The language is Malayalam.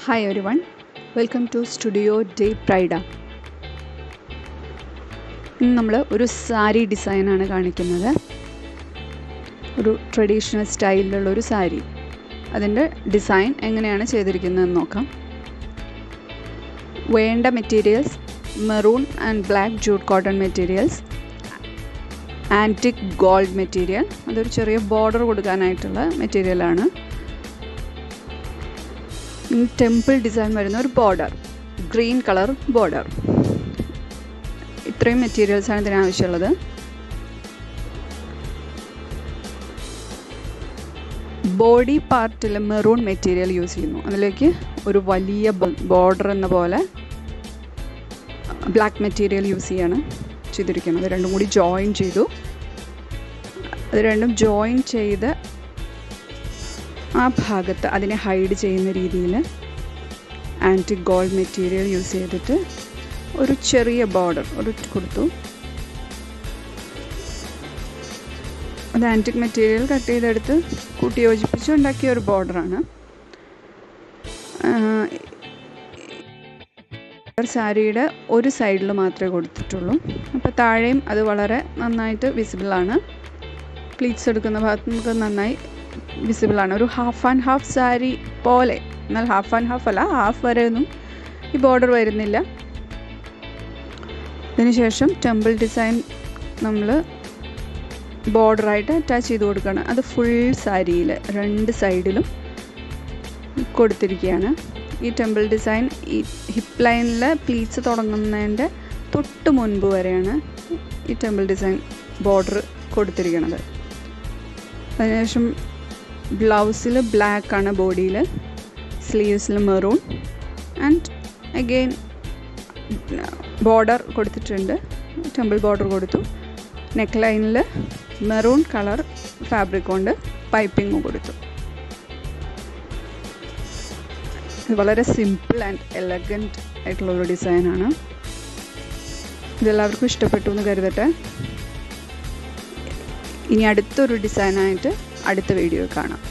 hi everyone welcome to studio De Pride ഇന്ന് നമ്മൾ ഒരു സാരി ഡിസൈനാണ് കാണിക്കുന്നത് ഒരു ട്രഡീഷണൽ സ്റ്റൈലിലുള്ള ഒരു സാരി അതിൻ്റെ ഡിസൈൻ എങ്ങനെയാണ് ചെയ്തിരിക്കുന്നതെന്ന് നോക്കാം വേണ്ട materials maroon and black jute cotton materials antique gold material അതൊരു ചെറിയ ബോർഡർ കൊടുക്കാനായിട്ടുള്ള മെറ്റീരിയലാണ് ടെമ്പിൾ ഡിസൈൻ വരുന്ന ഒരു ബോർഡർ ഗ്രീൻ കളർ ബോർഡർ ഇത്രയും മെറ്റീരിയൽസാണ് ഇതിന് ആവശ്യമുള്ളത് ബോഡി പാർട്ടിൽ മെറൂൺ മെറ്റീരിയൽ യൂസ് ചെയ്യുന്നു അതിലേക്ക് ഒരു വലിയ ബോർഡർ എന്ന പോലെ ബ്ലാക്ക് മെറ്റീരിയൽ യൂസ് ചെയ്യാണ് ചെയ്തിരിക്കുന്നത് രണ്ടും കൂടി ജോയിൻ ചെയ്തു അത് രണ്ടും ജോയിൻ ചെയ്ത് ആ ഭാഗത്ത് അതിനെ ഹൈഡ് ചെയ്യുന്ന രീതിയിൽ ആൻറ്റിക് ഗോൾഡ് മെറ്റീരിയൽ യൂസ് ചെയ്തിട്ട് ഒരു ചെറിയ ബോർഡർ ഒരു കൊടുത്തു അത് ആൻറ്റിക് മെറ്റീരിയൽ കട്ട് ചെയ്തെടുത്ത് കൂട്ടി യോജിപ്പിച്ച് ഉണ്ടാക്കിയ ഒരു ബോർഡറാണ് സാരിയുടെ ഒരു സൈഡിൽ മാത്രമേ കൊടുത്തിട്ടുള്ളൂ അപ്പോൾ താഴെയും അത് വളരെ നന്നായിട്ട് വിസിബിളാണ് പ്ലീറ്റ്സ് എടുക്കുന്ന ഭാഗത്ത് നമുക്ക് നന്നായി വിസിബിളാണ് ഒരു ഹാഫ് ആൻഡ് ഹാഫ് സാരി പോലെ എന്നാൽ ഹാഫ് ആൻഡ് ഹാഫ് അല്ല ഹാഫ് വരെ ഒന്നും ഈ ബോർഡർ വരുന്നില്ല അതിനുശേഷം ടെമ്പിൾ ഡിസൈൻ നമ്മൾ ബോർഡറായിട്ട് അറ്റാച്ച് ചെയ്ത് കൊടുക്കുകയാണ് അത് ഫുൾ സാരിയിൽ രണ്ട് സൈഡിലും കൊടുത്തിരിക്കുകയാണ് ഈ ടെമ്പിൾ ഡിസൈൻ ഈ ഹിപ്പ് ലൈനിൽ പ്ലീറ്റ്സ് തുടങ്ങുന്നതിൻ്റെ തൊട്ട് മുൻപ് വരെയാണ് ഈ ടെമ്പിൾ ഡിസൈൻ ബോർഡർ കൊടുത്തിരിക്കുന്നത് അതിനുശേഷം ബ്ലൗസിൽ ബ്ലാക്ക് ആണ് ബോഡിയിൽ സ്ലീവ്സിൽ മെറൂൺ ആൻഡ് അഗെയിൻ ബോർഡർ കൊടുത്തിട്ടുണ്ട് ടെമ്പിൾ ബോർഡർ കൊടുത്തു നെക്ക് ലൈനിൽ മെറൂൺ കളർ ഫാബ്രിക് കൊണ്ട് പൈപ്പിംഗ് കൊടുത്തു ഇത് വളരെ സിമ്പിൾ ആൻഡ് എലഗൻറ്റ് ആയിട്ടുള്ളൊരു ഡിസൈനാണ് ഇതെല്ലാവർക്കും ഇഷ്ടപ്പെട്ടു എന്ന് കരുതട്ടെ ഇനി അടുത്തൊരു ഡിസൈനായിട്ട് അടുത്ത വീഡിയോ കാണാം